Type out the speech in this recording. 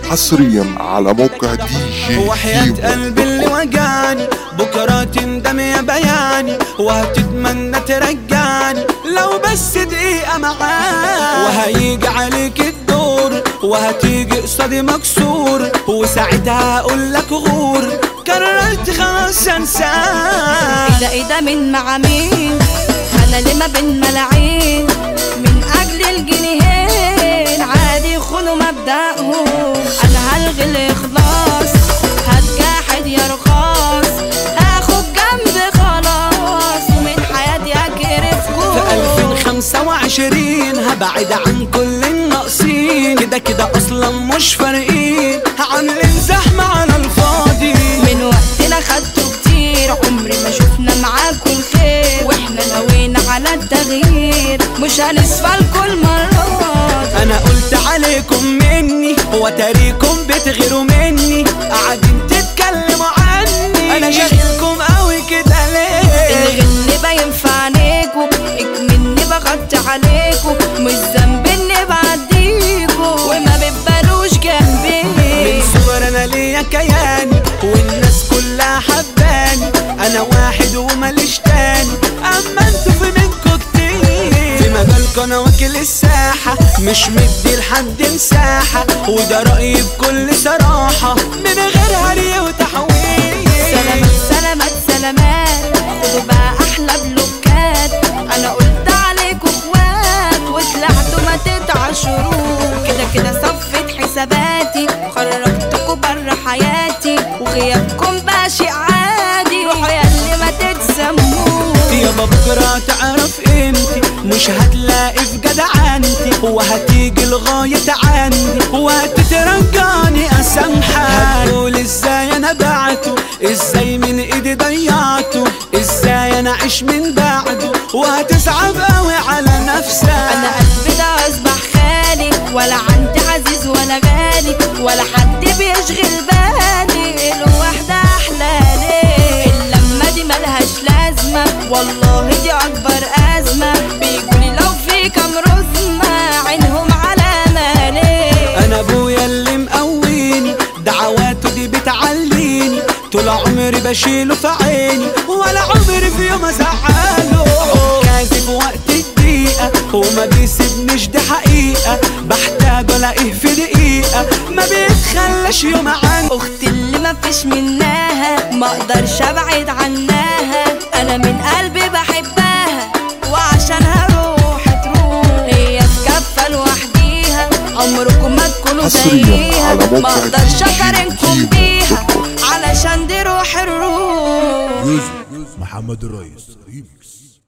حصريا على موقع دي جي وحياة كيمو قلبي اللي وجعني بكرة تندم يا بياني وهتتمنى ترجعني لو بس دقيقة معاك وهيجي عليك الدور وهتيجي قصادي مكسور وساعتها هقول لك غور قررت خلاص انساك ايه ده ايه ده من مع مين انا اللي ما بين ملاعين من اجل الجنيهين عادي يخونوا مبدأهم انا هلغي الاخلاص هتجاحد يا رخاص اخد جنب خلاص ومن حياتي اكرفكم في 2025 هبعد عن كل الناقصين كده كده اصلا مش فارقين عاملين زحمة على الفاضي من وقتنا خدته كتير عمري ما شفنا معاكم الخير واحنا نوينا على التغيير مش هنسفى لكل مرات انا قلت عليكم مني وتاريكم بتغيروا مني قاعدين تتكلموا عني انا شاغلكم قوي كده ليه الغل باين في عينيكوا اكمني بغطي عليكوا مش ذنب اني بعديكوا وما بتبالوش جنبي من صغر انا ليا كياني والناس كلها حباني انا واحد وماليش تاني اما انتوا في منكوا كتير في مجالكوا انا واكل الساحة مش مدي لحد مساحة وده رأيي بكل صراحة من غير هري وتحويل سلامات سلامات سلامات خدوا بقى احلى بلوكات انا قلت عليكوا اخوات وطلعتوا ما تتعشروا كده كده صفت حساباتي وخرجتكوا بره حياتي وغيابكم بقى شيء عادي روحوا ياللي ما تتسموا يابا بكرة تعرف قيمتي مش هتلاقي في جدعنتي وهتيجي لغاية عندي وهتترجاني اسامحك هتقول ازاي انا بعته ازاي من ايدي ضيعته ازاي انا اعيش من بعده وهتصعب قوي على نفسك انا قلبي ده اصبح خالي ولا عندي عزيز ولا غالي ولا حد بيشغل بالي الوحدة احلى ليه اللمة دي ملهاش لازمة والله دي اكبر ازمة بيقولي لو في كام رزمة عينهم على مالي انا ابويا اللي مقويني دعواته دي بتعليني طول عمري بشيله في عيني ولا عمري في يوم ازعله كاذب في وقت الدقيقة وما بيسيبنيش دي حقيقة بحتاج الاقيه في دقيقة ما بيتخلاش يوم عني اختي اللي مفيش منها ما اقدرش ابعد عنها انا من قلبي بحبها وعشانها روحي تروح هي في كفه لوحديها عمركم ما تكونوا حصرياً زيها على موقع ما اقدرش دي جي اقارنكم كيمو بيها دوت كوم. علشان دي روح الروح ميوزك محمد الرئيس ريميكس